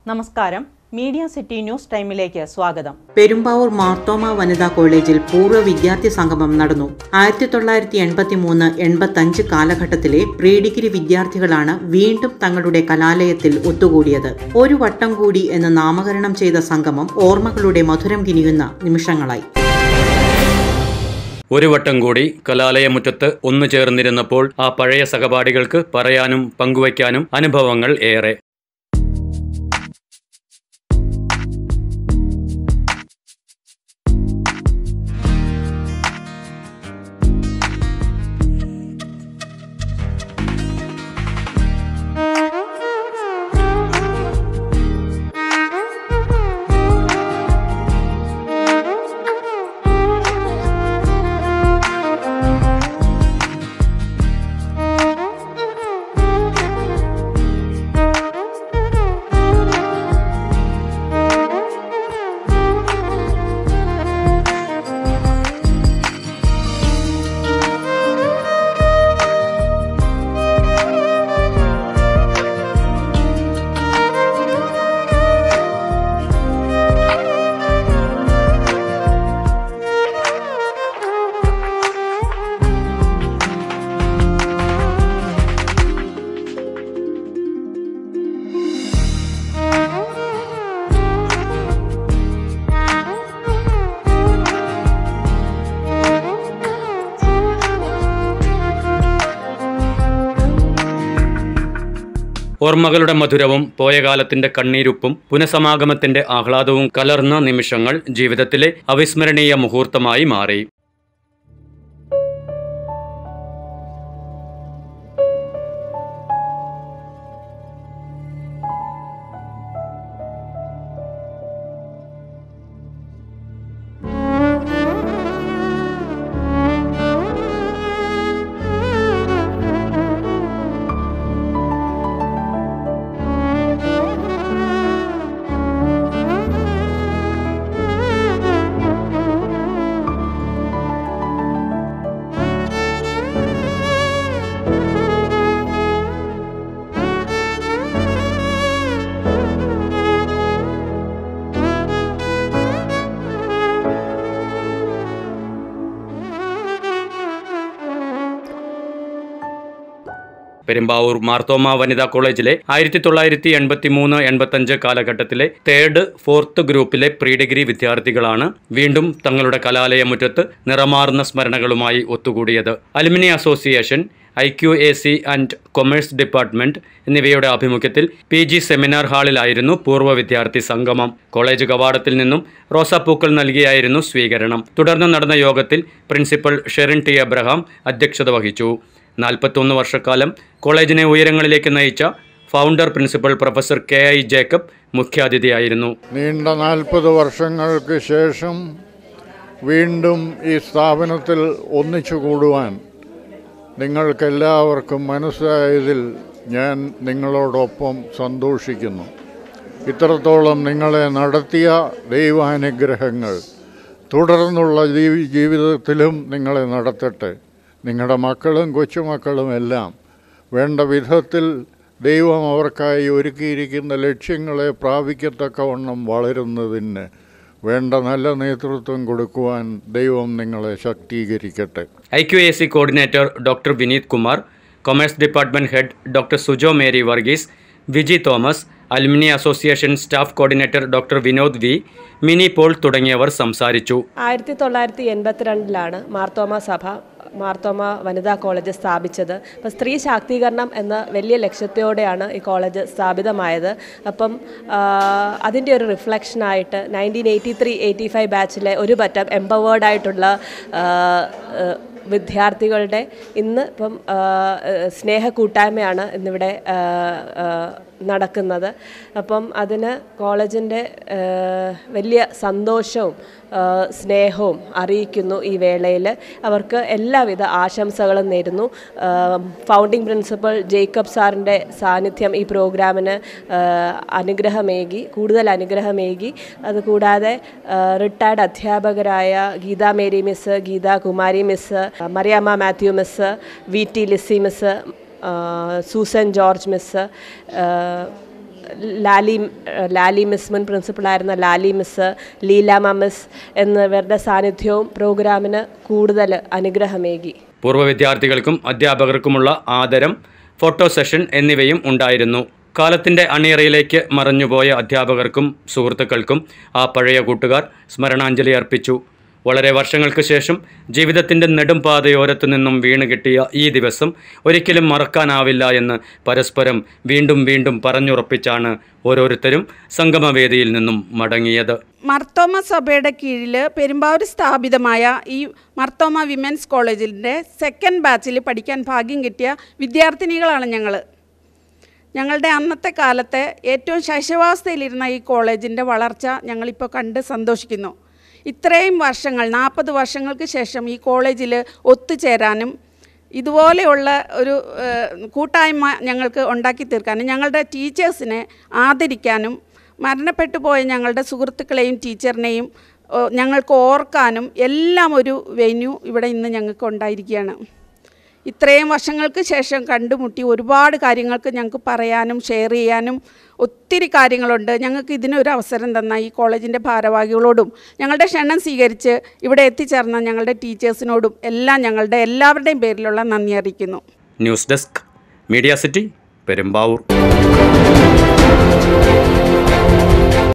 നമസ്കാരം media city news ടൈമിലേക്ക് സ്വാഗതം പെരുമ്പാവൂർ മാർത്തോമ വനിതാ കോളേജിൽ പൂർവ്വ വിദ്യാർത്ഥി സംഗമം നടന്നു ആയിരത്തി തൊള്ളായിരത്തി എൺപത്തി മൂന്ന് എൺപത്തഞ്ച് കാലഘട്ടത്തിലെ പ്രീ ഡിഗ്രി വിദ്യാർത്ഥികളാണ് വീണ്ടും തങ്ങളുടെ കലാലയത്തിൽ ഒത്തുകൂടിയത് ഒരു വട്ടം കൂടി എന്ന് നാമകരണം ചെയ്ത സംഗമം ഓർമ്മകളുടെ മധുരം കിനിയുന്ന നിമിഷങ്ങളായി ഒരു വട്ടം കൂടി കലാലയമുറ്റത്ത് ഒന്നു ചേർന്നിരുന്നപ്പോൾ ആ പഴയ സഹപാഠികൾക്ക് പറയാനും പങ്കുവയ്ക്കാനും അനുഭവങ്ങൾ ഏറെ ഓർമ്മകളുടെ മധുരവും പോയ കാലത്തിന്റെ കണ്ണീരുപ്പും പുനഃസമാഗമത്തിന്റെ ആഹ്ലാദവും കലർന്ന നിമിഷങ്ങൾ ജീവിതത്തിലെ അവിസ്മരണീയ മുഹൂർത്തമായി മാറി പെരുമ്പാവൂർ മാർത്തോമ വനിതാ കോളേജിലെ ആയിരത്തി തൊള്ളായിരത്തി എൺപത്തി മൂന്ന് എൺപത്തഞ്ച് കാലഘട്ടത്തിലെ തേർഡ് ഫോർത്ത് ഗ്രൂപ്പിലെ പ്രീ ഡിഗ്രി വിദ്യാർത്ഥികളാണ് വീണ്ടും തങ്ങളുടെ കലാലയമുറ്റത്ത് നിറമാർന്ന സ്മരണകളുമായി ഒത്തുകൂടിയത് alumni association I Q A C and commerce department എന്നിവയുടെ ആഭിമുഖ്യത്തിൽ പി ജി സെമിനാർ ഹാളിലായിരുന്നു പൂർവ്വ വിദ്യാർത്ഥി സംഗമം കോളേജ് കവാടത്തിൽ നിന്നും റോസാപ്പൂക്കൾ നൽകിയായിരുന്നു സ്വീകരണം തുടർന്ന് നടന്ന യോഗത്തിൽ പ്രിൻസിപ്പൽ ഷെറിൻ ടി അബ്രഹാം അധ്യക്ഷത വഹിച്ചു നാൽപ്പത്തൊന്ന് വർഷക്കാലം കോളേജിനെ ഉയരങ്ങളിലേക്ക് നയിച്ച founder principal professor K I Jacob മുഖ്യാതിഥിയായിരുന്നു നീണ്ട നാൽപ്പത് വർഷങ്ങൾക്ക് ശേഷം വീണ്ടും ഈ സ്ഥാപനത്തിൽ ഒന്നിച്ചു കൂടുവാൻ നിങ്ങൾക്കെല്ലാവർക്കും മനസ്സായതിൽ ഞാൻ നിങ്ങളോടൊപ്പം സന്തോഷിക്കുന്നു ഇത്രത്തോളം നിങ്ങളെ നടത്തിയ ദൈവാനുഗ്രഹങ്ങൾ തുടർന്നുള്ള ജീവി ജീവിതത്തിലും നിങ്ങളെ നടത്തട്ടെ നിങ്ങളുടെ മക്കളും കൊച്ചുമക്കളും എല്ലാം വേണ്ട വിധത്തിൽ ദൈവം അവർക്കായി ഒരുക്കിയിരിക്കുന്ന ലക്ഷ്യങ്ങളെ പ്രാപിക്കത്തക്കവണ്ണം വളരുന്നതിന് വേണ്ട നല്ല നേതൃത്വം കൊടുക്കുവാൻ ദൈവം നിങ്ങളെ ശക്തീകരിക്കട്ടെ I Q A C coordinator doctor Vineeth Kumar commerce department head doctor Sujo Mary Varghese Viji Thomas alumni association staff coordinator doctor Vinod V Mini Paul തുടങ്ങിയവർ സംസാരിച്ചു ആയിരത്തി തൊള്ളായിരത്തി എൺപത്തിരണ്ടിലാണ് മാർത്തോമ സഭ മാർത്തോമ വനിതാ കോളേജ് സ്ഥാപിച്ചത് അപ്പം സ്ത്രീ ശാക്തീകരണം എന്ന വലിയ ലക്ഷ്യത്തോടെയാണ് ഈ കോളേജ് സ്ഥാപിതമായത് അപ്പം അതിൻ്റെ ഒരു റിഫ്ലക്ഷനായിട്ട് nineteen eighty three eighty five ബാച്ചിലെ ഒരു പറ്റം എംപവേർഡ് ആയിട്ടുള്ള ആ, ആ, വിദ്യാർത്ഥികളുടെ ഇന്ന് ഇപ്പം ആ, സ്നേഹ കൂട്ടായ്മയാണ് ഇന്നിവിടെ ആ, ആ, നടക്കുന്നത് അപ്പം അതിന് കോളേജിൻ്റെ വലിയ സന്തോഷവും ആ, സ്നേഹവും അറിയിക്കുന്നു ഈ വേളയിൽ അവർക്ക് എല്ലാവിധ ആശംസകളും നേരുന്നു ആ, ഫൗണ്ടിംഗ് പ്രിൻസിപ്പൽ ജേക്കബ് സാറിൻ്റെ സാന്നിധ്യം ഈ പ്രോഗ്രാമിന് ആ, അനുഗ്രഹമേകി കൂടുതൽ അനുഗ്രഹമേകി അതുകൂടാതെ റിട്ടയർഡ് അധ്യാപകരായ Geetha Mary miss Geetha Kumari miss Mariyamma Mathew miss V T Lizzy miss ആ, സൂസൻ ജോർജ് മിസ് ആ, ലാലി ലാലി മിസ് മുൻ പ്രിൻസിപ്പളായിരുന്ന ലാലി മിസ് ലീലാമ മിസ് എന്നിവരുടെ സാന്നിധ്യവും പ്രോഗ്രാമിന് കൂടുതൽ അനുഗ്രഹമേകി പൂർവ്വ വിദ്യാർത്ഥികൾക്കും അധ്യാപകർക്കുമുള്ള ആദരം ഫോട്ടോ സെഷൻ എന്നിവയും ഉണ്ടായിരുന്നു കാലത്തിൻ്റെ അണിയറയിലേക്ക് മറഞ്ഞുപോയ അധ്യാപകർക്കും സുഹൃത്തുക്കൾക്കും ആ പഴയ കൂട്ടുകാർ സ്മരണാഞ്ജലി അർപ്പിച്ചു വളരെ വർഷങ്ങൾക്ക് ശേഷം ജീവിതത്തിൻ്റെ നെടും പാതയോരത്തു നിന്നും വീണ് കിട്ടിയ ഈ ദിവസം ഒരിക്കലും മറക്കാനാവില്ല എന്ന് പരസ്പരം വീണ്ടും വീണ്ടും പറഞ്ഞുറപ്പിച്ചാണ് ഓരോരുത്തരും സംഗമവേദിയിൽ നിന്നും മടങ്ങിയത് മർത്തോമ സഭയുടെ കീഴിൽ പെരുമ്പാവൂർ സ്ഥാപിതമായ ഈ മർത്തോമ വിമൻസ് കോളേജിൻ്റെ സെക്കൻഡ് ബാച്ചിൽ പഠിക്കാൻ ഭാഗ്യം കിട്ടിയ വിദ്യാർത്ഥിനികളാണ് ഞങ്ങൾ ഞങ്ങളുടെ അന്നത്തെ കാലത്തെ ഏറ്റവും ശൈശവാവസ്ഥയിലിരുന്ന ഈ കോളേജിൻ്റെ വളർച്ച ഞങ്ങളിപ്പോൾ കണ്ട് സന്തോഷിക്കുന്നു ഇത്രയും വർഷങ്ങൾ നാൽപ്പത് വർഷങ്ങൾക്ക് ശേഷം ഈ കോളേജിൽ ഒത്തുചേരാനും ഇതുപോലെയുള്ള ഒരു ഏഹ്, കൂട്ടായ്മ ഞങ്ങൾക്ക് ഉണ്ടാക്കി തീർക്കാനും ഞങ്ങളുടെ ടീച്ചേഴ്സിനെ ആദരിക്കാനും മരണപ്പെട്ടു പോയ ഞങ്ങളുടെ സുഹൃത്തുക്കളെയും ടീച്ചറിനെയും ഓ, ഞങ്ങൾക്ക് ഓർക്കാനും എല്ലാം ഒരു വെന്യൂ ഇവിടെ ഇന്ന് ഞങ്ങൾക്ക് ഉണ്ടായിരിക്കുകയാണ് ഇത്രയും വർഷങ്ങൾക്ക് ശേഷം കണ്ടുമുട്ടി ഒരുപാട് കാര്യങ്ങൾക്ക് ഞങ്ങൾക്ക് പറയാനും ഷെയർ ചെയ്യാനും ഒത്തിരി കാര്യങ്ങളുണ്ട് ഞങ്ങൾക്ക് ഇതിനൊരു അവസരം തന്ന ഈ കോളേജിൻ്റെ ഭാരവാഹികളോടും ഞങ്ങളുടെ ക്ഷണം സ്വീകരിച്ച് ഇവിടെ എത്തിച്ചേർന്ന ഞങ്ങളുടെ ടീച്ചേഴ്സിനോടും എല്ലാം ഞങ്ങളുടെ എല്ലാവരുടെയും പേരിലുള്ള നന്ദി അറിയിക്കുന്നു news desk media city Perumbavoor